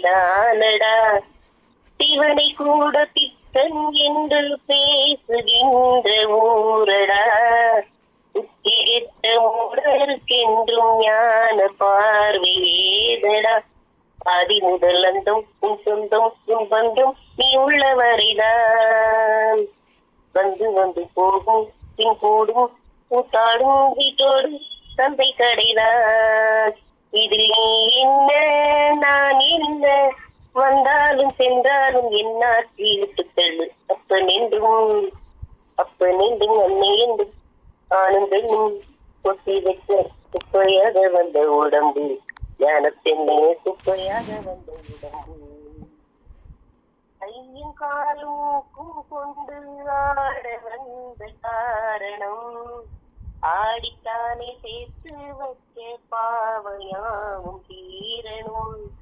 வரைதானடா சிவனை கூட பித்தன் என்று பேசுகின்ற ஊரடா புத்திரித்த மூடருக்கென்றும் ஞான பார்வை ஏதடா ஆதி முதல் அந்தம் உன் சொந்தம் உன் பந்தம் நீ உள்ளவரைதான் வந்து வந்து போகும் பின் போடும் கூத்தாடும் வீட்டோடு சந்தை கடைதான் இதில் நீ என்ன நான் என்ன வந்தாலும் சென்றாலும் என்னாச்சு விட்டுத்தள்ளு அப்ப நின்றும் அப்ப நின்றும் அன்னை என்றும் ஆணும் பெண்ணும் கொட்டி வைக்க குப்பையாக வந்த உடம்பு ஞான பெண்ணே குப்பையாக வந்த உடம்பு கையும் காலும் கொண்டு ஆட வந்த காரணம் ஆடித்தானே சேர்த்து வைக்க பாவையாவும் தீரணும்